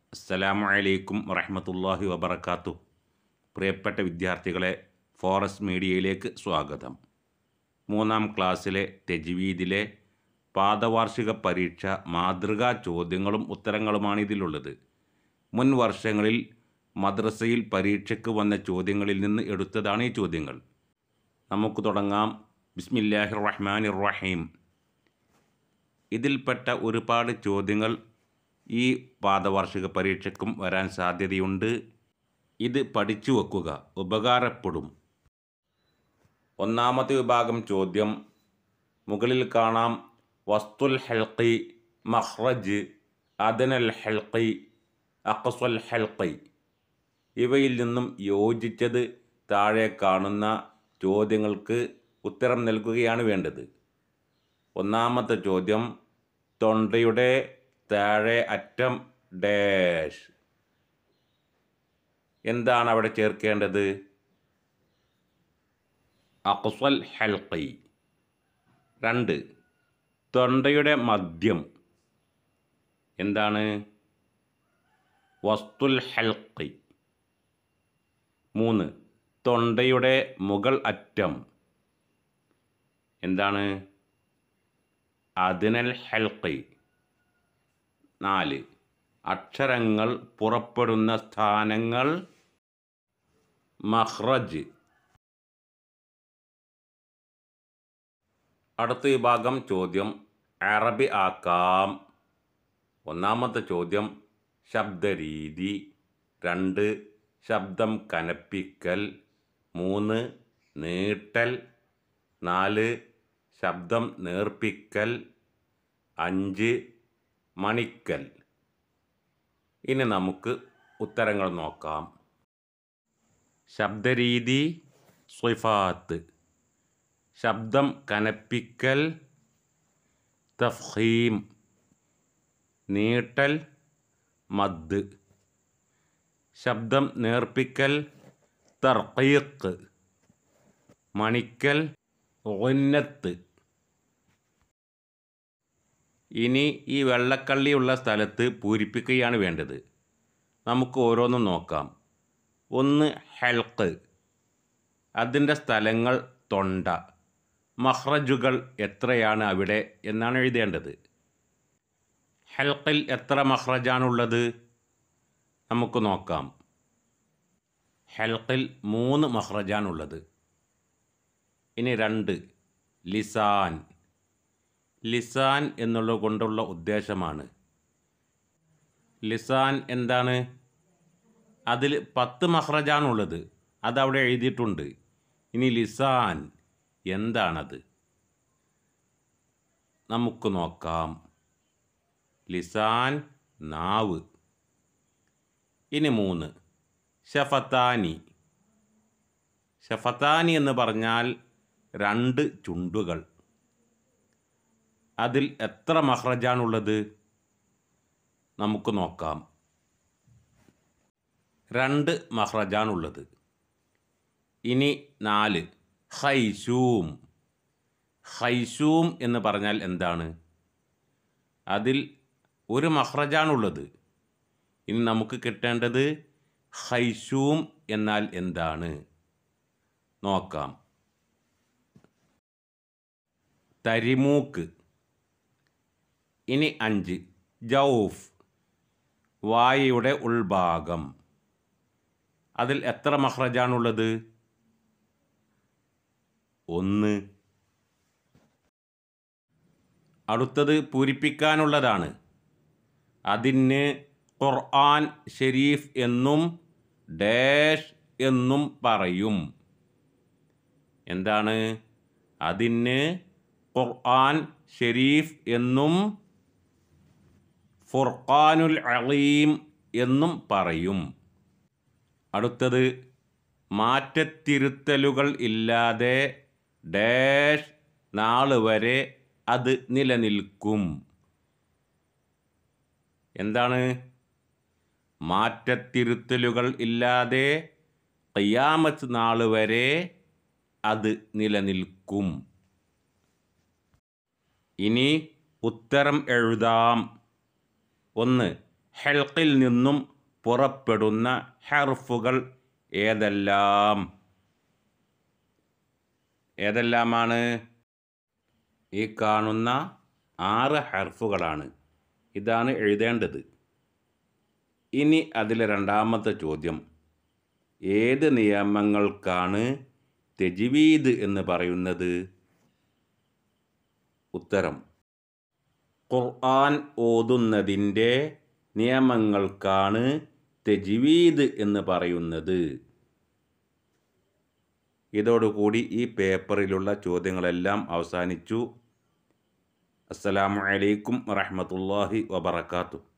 അസ്സലാമു അലൈക്കും വറഹ്മത്തുള്ളാഹി വബറകാതുഹു പ്രിയപ്പെട്ട വിദ്യാർത്ഥികളെ ഫോറസ്റ്റ് മീഡിയയിലേക്ക് സ്വാഗതം മൂന്നാം ക്ലാസ്സിലെ തെജ്വീദിലെ പാദവാർഷിക പരീക്ഷ മാതൃകാ ചോദ്യങ്ങളും ഉത്തരങ്ങളുമാണ് ഇതിലുള്ളത് മുൻ വർഷങ്ങളിൽ മദ്രസയിൽ പരീക്ഷയ്ക്ക് വന്ന ചോദ്യങ്ങളിൽ നിന്ന് എടുത്തതാണ് ഈ ചോദ്യങ്ങൾ നമുക്ക് തുടങ്ങാം ബിസ്മില്ലാഹിർ റഹ്മാനിർ റഹീം ഇതിൽപ്പെട്ട ഒരുപാട് ചോദ്യങ്ങൾ ഈ പാദവാർഷിക പരീക്ഷയ്ക്കും വരാൻ സാധ്യതയുണ്ട് ഇത് പഠിച്ചു വെക്കുക ഉപകാരപ്പെടും ഒന്നാമത്തെ വിഭാഗം ചോദ്യം മുകളിൽ കാണാം വസ്തുൽ ഹൽക്കി മഹ്റജ് അദനൽ ഹൽക്കി അക്സൽ ഹൽക്കി ഇവയിൽ നിന്നും യോജിച്ചത് താഴെ കാണുന്ന ചോദ്യങ്ങൾക്ക് ഉത്തരം നൽകുകയാണ് വേണ്ടത് ഒന്നാമത്തെ ചോദ്യം തൊണ്ടയുടെ താഴെ അറ്റം ഡാഷ് എന്താണ് അവിടെ ചേർക്കേണ്ടത് അക്സൽ ഹൽക്കി രണ്ട് തൊണ്ടയുടെ മദ്യം എന്താണ് വസ്തുൽ ഹൽക്കി മൂന്ന് തൊണ്ടയുടെ മുകൾ അറ്റം എന്താണ് അതിനൽ ഹൽക്കി നാല് അക്ഷരങ്ങൾ പുറപ്പെടുന്ന സ്ഥാനങ്ങൾ മഹ്റജ് അടുത്ത വിഭാഗം ചോദ്യം അറബി ആക്കാം ഒന്നാമത്തെ ചോദ്യം ശബ്ദരീതി രണ്ട് ശബ്ദം കനപ്പിക്കൽ മൂന്ന് നീട്ടൽ നാല് ശബ്ദം നേർപ്പിക്കൽ അഞ്ച് മണിക്കൽ ഇനി നമുക്ക് ഉത്തരങ്ങൾ നോക്കാം ശബ്ദരീതി സ്വഫാത്ത് ശബ്ദം കനപ്പിക്കൽ തഫ്ഹീം നീട്ടൽ മദ് ശബ്ദം നേർപ്പിക്കൽ തർക്കീക്ക് മണിക്കൽ ഒന്നത്ത് ഇനി ഈ വെള്ളക്കള്ളിയുള്ള സ്ഥലത്ത് പൂരിപ്പിക്കുകയാണ് വേണ്ടത് നമുക്ക് ഓരോന്നും നോക്കാം ഒന്ന് ഹെൽക്ക് അതിൻ്റെ സ്ഥലങ്ങൾ തൊണ്ട മഹ്റജുകൾ എത്രയാണ് അവിടെ എന്നാണ് എഴുതേണ്ടത് ഹെൽക്കിൽ എത്ര മഹ്റജാണുള്ളത് നമുക്ക് നോക്കാം ഹെൽക്കിൽ മൂന്ന് മഹ്റജാണുള്ളത് ഇനി രണ്ട് ലിസാൻ ലിസാൻ എന്നുള്ള കൊണ്ടുള്ള ഉദ്ദേശമാണ് ലിസാൻ എന്താണ് അതിൽ പത്ത് മഹ്റജാണുള്ളത് അതവിടെ എഴുതിയിട്ടുണ്ട് ഇനി ലിസാൻ എന്താണത് നമുക്ക് നോക്കാം ലിസാൻ നാവ് ഇനി മൂന്ന് ഷഫത്താനി ഷഫത്താനി എന്ന് പറഞ്ഞാൽ രണ്ട് ചുണ്ടുകൾ അതിൽ എത്ര മഹ്റജാണുള്ളത് നമുക്ക് നോക്കാം രണ്ട് മഹ്റജാണുള്ളത് ഇനി നാല് ഹൈഷൂം ഹൈഷൂം എന്ന് പറഞ്ഞാൽ എന്താണ് അതിൽ ഒരു മഹ്റജാണുള്ളത് ഇനി നമുക്ക് കിട്ടേണ്ടത് ഹൈഷൂം എന്നാൽ എന്താണ് നോക്കാം തരിമൂക്ക് ഇനി അഞ്ച് ജൗഫ് വായയുടെ ഉൾഭാഗം അതിൽ എത്ര മഹ്റജാണുള്ളത് ഒന്ന് അടുത്തത് പൂരിപ്പിക്കാനുള്ളതാണ് അതിന് ഖുർആൻ ഷെരീഫ് എന്നും ഡാഷ് എന്നും പറയും എന്താണ് അതിന് ഖുർആൻ ഷെരീഫ് എന്നും ഫുർഖാനുൽ അലീം എന്നും പറയും അടുത്തത് മാറ്റത്തിരുത്തലുകൾ ഇല്ലാതെ ഡാഷ് നാള് വരെ അത് നിലനിൽക്കും എന്താണ് മാറ്റത്തിരുത്തലുകൾ ഇല്ലാതെ ഖിയാമത്ത് നാൾ വരെ അത് നിലനിൽക്കും ഇനി ഉത്തരം എഴുതാം ഒന്ന് ഹെൽക്കിൽ നിന്നും പുറപ്പെടുന്ന ഹർഫുകൾ ഏതെല്ലാം ഏതെല്ലാമാണ് ഈ കാണുന്ന ആറ് ഹർഫുകളാണ് ഇതാണ് എഴുതേണ്ടത് ഇനി അതിലെ രണ്ടാമത്തെ ചോദ്യം ഏത് നിയമങ്ങൾക്കാണ് തെജിവീദ് എന്ന് പറയുന്നത് ഉത്തരം ഖുർആൻ ഓതുന്നതിൻ്റെ നിയമങ്ങൾക്കാണ് തെജിവീദ് എന്ന് പറയുന്നത് ഇതോടുകൂടി ഈ പേപ്പറിലുള്ള ചോദ്യങ്ങളെല്ലാം അവസാനിച്ചു അസ്സലാമു അലൈക്കും വറഹ്മത്തുള്ളാഹി വബറകാതുഹു